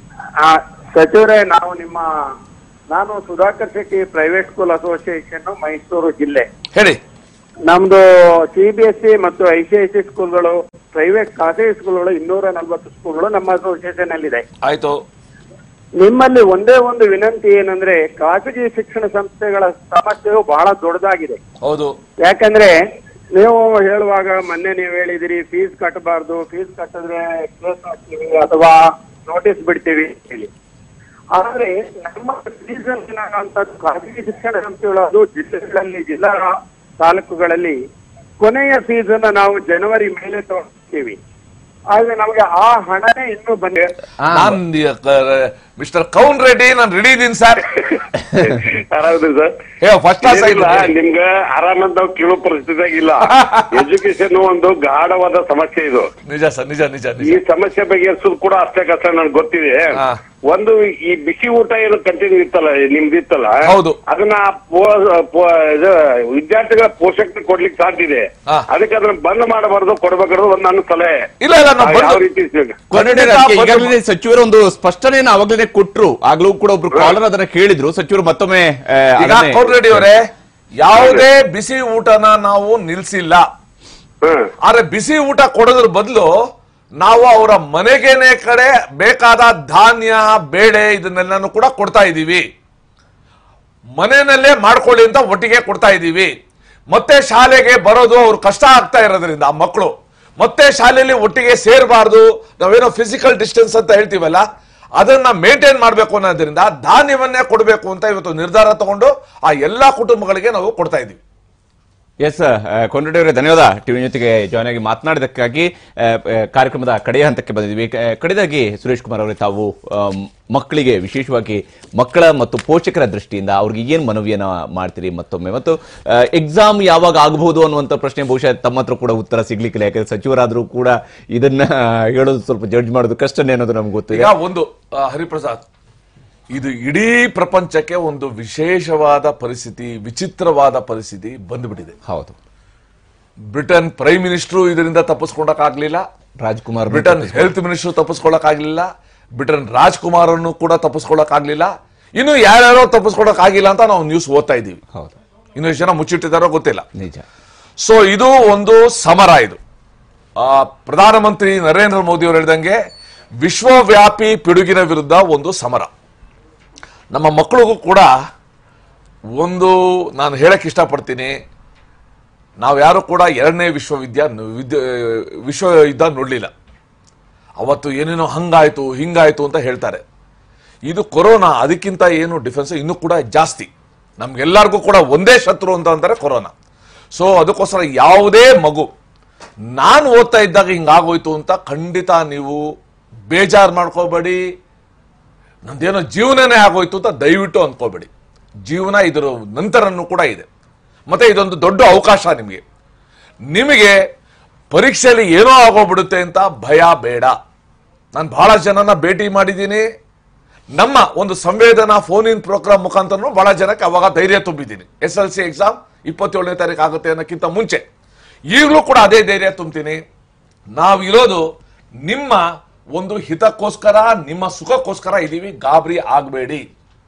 ಸಚಿವರೇ ನಾವು ನಿಮ್ಮ ನಾನು Sudhakar Shetty private school association Mysuru ಜಿಲ್ಲೆ ಹೇಳಿ ನಮ್ದು ಸಿ ಬಿ ಎಸ್ ಸಿ ಮತ್ತು ಐ ಸಿ ಐ ಸಿ ಸ್ಕೂಲ್ಗಳು ಪ್ರೈವೇಟ್ ಖಾಸಗಿ ಸ್ಕೂಲ್ಗಳು ಇನ್ನೂರ ನಲವತ್ತು ಸ್ಕೂಲ್ಗಳು ನಮ್ಮ ಅಸೋಸಿಯೇಷನ್ ಅಲ್ಲಿ ಇದೆ ಆಯ್ತು ನಿಮ್ಮಲ್ಲಿ ಒಂದೇ ಒಂದು ವಿನಂತಿ ಏನಂದ್ರೆ ಖಾಸಗಿ ಶಿಕ್ಷಣ ಸಂಸ್ಥೆಗಳ ಸಮಸ್ಯೆಯು ಬಹಳ ದೊಡ್ಡದಾಗಿದೆ ಹೌದು ಯಾಕಂದ್ರೆ ನೀವು ಹೇಳುವಾಗ ಮೊನ್ನೆ ನೀವು ಹೇಳಿದಿರಿ ಫೀಸ್ ಕಟ್ಟಬಾರ್ದು ಫೀಸ್ ಕಟ್ಟಿದ್ರೆ ಕೇಸ್ ಹಾಕ್ತೀವಿ ಅಥವಾ ನೋಟಿಸ್ ಬಿಡ್ತೀವಿ ಅಂತ ಹೇಳಿ ಆದ್ರೆ ನಮ್ಮ ಸೀಸನ್ ಏನಾಗಂತದ್ದು ಖಾಸಗಿ ಶಿಕ್ಷಣ ಸಂಸ್ಥೆಗಳು ಅದು ಜಿಲ್ಲೆಗಳಲ್ಲಿ ಜಿಲ್ಲಾ ತಾಲೂಕುಗಳಲ್ಲಿ ಕೊನೆಯ ಫೀಸ್ ಅನ್ನ ನಾವು ಜನವರಿ ಮೇಲೆ ತಗೊಳ್ತೀವಿ ಆದ್ರೆ ನಮಗೆ ಆ ಹಣನೇ ಇನ್ನೂ ಬಂದಿದೆ ಆ, ನಾನ್ ಮಿಸ್ಟರ್ ಕೌನ್ ರೆಡ್ಡಿ ನಾನು ರೆಡಿ ಇದ್ದೀನಿ ಸರ್ ಹೌದು ಸರ್ ಏ ಫಸ್ಟ್ ಕ್ಲಾಸ್ ಏನಿಲ್ಲ, ನಿಮ್ಗ ಆರಾಮಂತ ನಾವು ಕೇಳೋ ಪರಿಸ್ಥಿತಿಯಾಗ ಇಲ್ಲ ಎಜುಕೇಶನ್ ಒಂದು ಗಾಢವಾದ ಸಮಸ್ಯೆ ಇದು ನಿಜ ಸರ್ ನಿಜ ನಿಜ ಈ ನಿಜ ಸಮಸ್ಯೆ ಬಗೆಹರಿಸೋದು ಕೂಡ ಅಷ್ಟೇ ಕಷ್ಟ ನನ್ಗೆ ಗೊತ್ತಿದೆ ಹಾ. ಒಂದು ಈ ಬಿಸಿ ಊಟ ಏನು ಕಂಟಿನ್ಯೂ ಇತ್ತಲ್ಲ ನಿಮ್ದು ಇತ್ತಲ್ಲ ಹೌದು. ಅದನ್ನ ಪೋ- ಪೋ- ಇದು ವಿದ್ಯಾರ್ಥಿಗಳ ಪೋಷಕರಿಗೆ ಕೊಡ್ಲಿಕ್ಕೆ ಸಾಧ್ಯ ಇದೆ ಹಾ. ಅದಕ್ಕೆ ಅದನ್ನ ಬಂದ್ ಮಾಡಬಾರ್ದು ಕೊಡ್ಬೇಕಾದ್ರೆ ಒಂದು ನನ್ನ ಸಲಹೆ ಇಲ್ಲ ಇಲ್ಲ ನಾವು ನಾವು ಯಾವ ಬಂದು ರೀತಿ ಸಿ- ಕೊನೆಡೆ ಖಂಡಿತ ಅದಕ್ಕೆ ಬಂದು- ಈಗಾಗಲೇ ಸಚಿವರು ಒಂದು ಸ್ಪಷ್ಟನೆಯನ್ನು ಅವಾಗಲೇ ಕೊಟ್ರು ಆಗ್ಲೂ ಕೂಡ ಒಬ್ರು ಕಾಲರ್ ಅದನ್ನ ಕೇಳಿದ್ರು ಸಚಿವರು ಮತ್ತೊಮ್ಮೆ ಆ, ಈಗ ಅದನ್ನೇ- ಕೌನ್ ರೆಡ್ಡಿ ಅವರೇ ಯಾವುದೇ ಬಿಸಿ ಊಟನ ನಾವು ನಿಲ್ಸಿಲ್ಲ ಹ್ಮ್ ಆದ್ರೆ ಬಿಸಿ ಊಟ ಕೊಡೋದ್ರ ಬದಲು ನಾವು ಅವರ ಮನೆಗೇನೆ ಕಡೆ ಬೇಕಾದ ಧಾನ್ಯ ಬೇಳೆ ಇದನ್ನೆಲ್ಲನೂ ಕೂಡ ಕೊಡ್ತಾ ಇದ್ದೀವಿ ಮನೆಯಲ್ಲೇ ಮಾಡ್ಕೊಳ್ಳಿ ಅಂತ ಒಟ್ಟಿಗೆ ಕೊಡ್ತಾ ಇದ್ದೀವಿ ಮತ್ತೆ ಶಾಲೆಗೆ ಬರೋದು ಅವ್ರು ಕಷ್ಟ ಆಗ್ತಾ ಇರೋದ್ರಿಂದ ಆ ಮಕ್ಕಳು ಮತ್ತೆ ಶಾಲೆಯಲ್ಲಿ ಒಟ್ಟಿಗೆ ಸೇರಬಾರ್ದು ನಾವೇನೋ ಫಿಸಿಕಲ್ ಡಿಸ್ಟೆನ್ಸ್ ಅಂತ ಹೇಳ್ತೀವಲ್ಲ ಅದನ್ನ ಮೇಂಟೈನ್ ಮಾಡಬೇಕು ಅನ್ನೋದ್ರಿಂದ ಧಾನ್ಯವನ್ನೇ ಕೊಡಬೇಕು ಅಂತ ಇವತ್ತು ನಿರ್ಧಾರ ತಗೊಂಡು ಆ ಎಲ್ಲಾ ಕುಟುಂಬಗಳಿಗೆ ನಾವು ಕೊಡ್ತಾ ಇದ್ದೀವಿ ಎಸ್ ಕೊಂಡ್ರೆಡ್ಡಿ ಅವರೇ ಧನ್ಯವಾದ ಟಿವಿ ಜೊತೆಗೆ ಜಾಯ್ನ್ ಆಗಿ ಮಾತನಾಡಿದಕ್ಕಾಗಿ ಆ, ಆ, ಕಾರ್ಯಕ್ರಮದ ಕಡೆಯ ಹಂತಕ್ಕೆ ಬಂದಿದ್ದೀವಿ ಆ, ಕಡೆದಾಗಿ ಸುರೇಶ್ ಕುಮಾರ್ ಅವರೇ ತಾವು ಆಮ್, ಮಕ್ಕಳಿಗೆ ವಿಶೇಷವಾಗಿ ಮಕ್ಕಳ ಮತ್ತು ಪೋಷಕರ ದೃಷ್ಟಿಯಿಂದ ಅವ್ರಿಗೆ ಏನು ಮನವಿಯನ್ನ ಮಾಡ್ತೀರಿ ಮತ್ತೊಮ್ಮೆ ಮತ್ತು ಎಕ್ಸಾಮ್ ಯಾವಾಗ ಆಗಬಹುದು ಅನ್ನುವಂಥ ಪ್ರಶ್ನೆ ಬಹುಶಃ ತಮ್ಮ ಹತ್ರ ಕೂಡ ಉತ್ತರ ಸಿಗ್ಲಿಕ್ಕಿಲ್ಲ ಯಾಕಂದ್ರೆ ಸಚಿವರಾದರೂ ಕೂಡ ಇದನ್ನ ಹೇಳೋದು ಸ್ವಲ್ಪ ಜಡ್ಜ್ ಮಾಡೋದು ಕಷ್ಟನೇ ಅನ್ನೋದು ನಮ್ಗೆ ಗೊತ್ತಿದೆ ಈಗ ಒಂದು ಆ, ಹರಿಪ್ರಸಾದ್ ಇದು ಇಡೀ ಪ್ರಪಂಚಕ್ಕೆ ಒಂದು ವಿಶೇಷವಾದ ಪರಿಸ್ಥಿತಿ ವಿಚಿತ್ರವಾದ ಪರಿಸ್ಥಿತಿ ಬಂದ್ಬಿಟ್ಟಿದೆ ಹೌದು ಬ್ರಿಟನ್ ಪ್ರೈಮ್ ಮಿನಿಸ್ಟ್ರು ಇದರಿಂದ ತಪ್ಪಿಸ್ಕೊಳಕ್ಕಾಗ್ಲಿಲ್ಲ ರಾಜ್ಕುಮಾರ್ ಬ್ರಿಟನ್ ಹೆಲ್ತ್ ಮಿನಿಸ್ಟರ್ ತಪ್ಪಿಸ್ಕೊಳಕ್ಕಾಗ್ಲಿಲ್ಲ ಬ್ರಿಟನ್ ರಾಜ್ಕುಮಾರ್ ಅನ್ನು ಕೂಡ ತಪ್ಪಿಸ್ಕೊಳಕ್ಕಾಗ್ಲಿಲ್ಲ ಇನ್ನು ಯಾರ್ಯಾರೋ ತಪ್ಪಿಸ್ಕೊಳಕ್ಕಾಗಿಲ್ಲ ಅಂತ ನಾವು ನ್ಯೂಸ್ ಓದ್ತಾ ಇದ್ದೀವಿ ಹೌದು ಇನ್ನು ಎಷ್ಟು ಜನ ಮುಚ್ಚಿಟ್ಟಿದಾರೋ ಗೊತ್ತಿಲ್ಲ ನಿಜ ಸೊ ಇದು ಒಂದು ಸಮರ ಇದು ಆ, ಪ್ರಧಾನಮಂತ್ರಿ ನರೇಂದ್ರ ಮೋದಿ ಅವರು ಹೇಳಿದಂಗೆ ವಿಶ್ವವ್ಯಾಪಿ ಪಿಡುಗಿನ ವಿರುದ್ಧ ಒಂದು ಸಮರ ನಮ್ಮ ಮಕ್ಕಳಿಗೂ ಕೂಡ ಒಂದು ನಾನು ಹೇಳಕ್ ಇಷ್ಟಪಡ್ತೀನಿ ನಾವು ಯಾರು ಕೂಡ ಎರಡನೇ ವಿಶ್ವವಿದ್ಯಾ ವಿದ್ಯ ವಿಶ್ವ ಯುದ್ಧ ನೋಡಲಿಲ್ಲ ಅವತ್ತು ಏನೇನೋ ಹಂಗಾಯ್ತು ಹಿಂಗಾಯ್ತು ಅಂತ ಹೇಳ್ತಾರೆ ಇದು ಕೊರೋನಾ ಅದಕ್ಕಿಂತ ಏನು ಡಿಫೆನ್ಸ್ ಇನ್ನೂ ಕೂಡ ಜಾಸ್ತಿ ನಮ್ಗೆಲ್ಲರಿಗೂ ಕೂಡ ಒಂದೇ ಶತ್ರು ಅಂತ ಅಂತಾರೆ ಕೊರೋನಾ ಸೊ ಅದಕ್ಕೋಸ್ಕರ ಯಾವುದೇ ಮಗು ನಾನು ಓದ್ತಾ ಇದ್ದಾಗ ಹಿಂಗಾಗೋಯ್ತು ಅಂತ ಖಂಡಿತ ನೀವು ಬೇಜಾರು ಮಾಡ್ಕೋಬೇಡಿ ನಂದೇನೋ ಜೀವನನೇ ಆಗೋಯ್ತು ಅಂತ ದಯವಿಟ್ಟು ಅಂದ್ಕೋಬೇಡಿ ಜೀವನ ಇದರ ನಂತರನೂ ಕೂಡ ಇದೆ ಮತ್ತೆ ಇದೊಂದು ದೊಡ್ಡ ಅವಕಾಶ ನಿಮಗೆ ನಿಮಗೆ ಪರೀಕ್ಷೆಯಲ್ಲಿ ಏನೋ ಆಗೋಗ್ಬಿಡುತ್ತೆ ಅಂತ ಭಯ ಬೇಡ ನಾನು ಬಹಳ ಜನನ ಭೇಟಿ ಮಾಡಿದ್ದೀನಿ ನಮ್ಮ ಒಂದು ಸಂವೇದನಾ ಫೋನ್ ಇನ್ ಪ್ರೋಗ್ರಾಮ್ ಮುಖಾಂತರನು ಬಹಳ ಜನಕ್ಕೆ ಅವಾಗ ಧೈರ್ಯ ತುಂಬಿದ್ದೀನಿ ಎಸ್ ಎಲ್ ಸಿ ಎಕ್ಸಾಮ್ ಇಪ್ಪತ್ತೇಳನೇ ತಾರೀಕು ಆಗುತ್ತೆ ಅನ್ನೋಕ್ಕಿಂತ ಮುಂಚೆ ಈಗಲೂ ಕೂಡ ಅದೇ ಧೈರ್ಯ ತುಂಬ್ತೀನಿ ನಾವಿರೋದು ನಿಮ್ಮ ಒಂದು ಹಿತಕ್ಕೋಸ್ಕರ ನಿಮ್ಮ ಸುಖಕ್ಕೋಸ್ಕರ ಇದೀವಿ ಗಾಬರಿ ಆಗಬೇಡಿ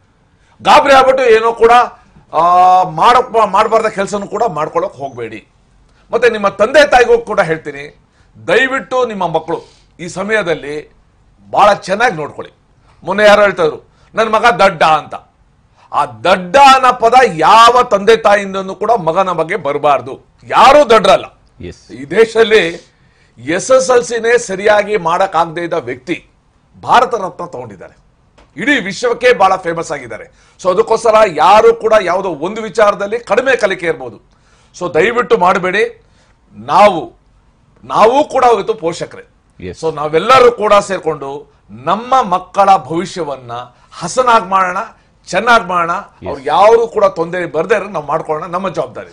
ಗಾಬರಿ ಆಗ್ಬಿಟ್ಟು ಏನೋ ಕೂಡ ಆ, ಮಾಡಕ್ ಮಾಡಬಾರ್ದ ಕೆಲಸನೂ ಕೂಡ ಮಾಡ್ಕೊಳಕ್ ಹೋಗಬೇಡಿ ಮತ್ತೆ ನಿಮ್ಮ ತಂದೆ ತಾಯಿಗೂ ಕೂಡ ಹೇಳ್ತೀನಿ ದಯವಿಟ್ಟು ನಿಮ್ಮ ಮಕ್ಕಳು ಈ ಸಮಯದಲ್ಲಿ ಬಹಳ ಚೆನ್ನಾಗಿ ನೋಡ್ಕೊಳ್ಳಿ ಮೊನ್ನೆ ಯಾರೋ ಹೇಳ್ತಾ ಇದ್ರು ನನ್ನ ಮಗ ದಡ್ಡ ಅಂತ ಆ ದಡ್ಡ ಅನ್ನೋ ಪದ ಯಾವ ತಂದೆ ತಾಯಿಯಿಂದನೂ ಕೂಡ ಮಗನ ಬಗ್ಗೆ ಬರಬಾರ್ದು ಯಾರೂ ದಡ್ರಲ್ಲ ಎಸ್ ಈ ದೇಶದಲ್ಲಿ ಎಸ್ ಎಸ್ ಎಲ್ ಸಿನೇ ಸರಿಯಾಗಿ ಮಾಡಕ್ಕಾಗದೇ ಇದ್ದ ವ್ಯಕ್ತಿ ಭಾರತ ರತ್ನ ತಗೊಂಡಿದ್ದಾರೆ ಇಡೀ ವಿಶ್ವಕ್ಕೆ ಬಹಳ ಫೇಮಸ್ ಆಗಿದ್ದಾರೆ ಸೊ ಅದಕ್ಕೋಸ್ಕರ ಯಾರು ಕೂಡ ಯಾವುದೋ ಒಂದು ವಿಚಾರದಲ್ಲಿ ಕಡಿಮೆ ಕಲಿಕೆ ಇರ್ಬೋದು ಸೊ ದಯವಿಟ್ಟು ಮಾಡಬೇಡಿ ನಾವು ನಾವು ಕೂಡ ಇವತ್ತು ಪೋಷಕರೇ Yes. ಸೊ ನಾವೆಲ್ಲರೂ ಕೂಡ ಸೇರ್ಕೊಂಡು ನಮ್ಮ ಮಕ್ಕಳ ಭವಿಷ್ಯವನ್ನ ಹಸನಾಗಿ ಮಾಡೋಣ ಚೆನ್ನಾಗಿ ಮಾಡೋಣ ಅವ್ರು ಯಾರು ಕೂಡ ತೊಂದರೆ ಬರ್ದೇ ಇರೋ ನಾವು ಮಾಡ್ಕೊಳ್ಳೋಣ ನಮ್ಮ ಜವಾಬ್ದಾರಿ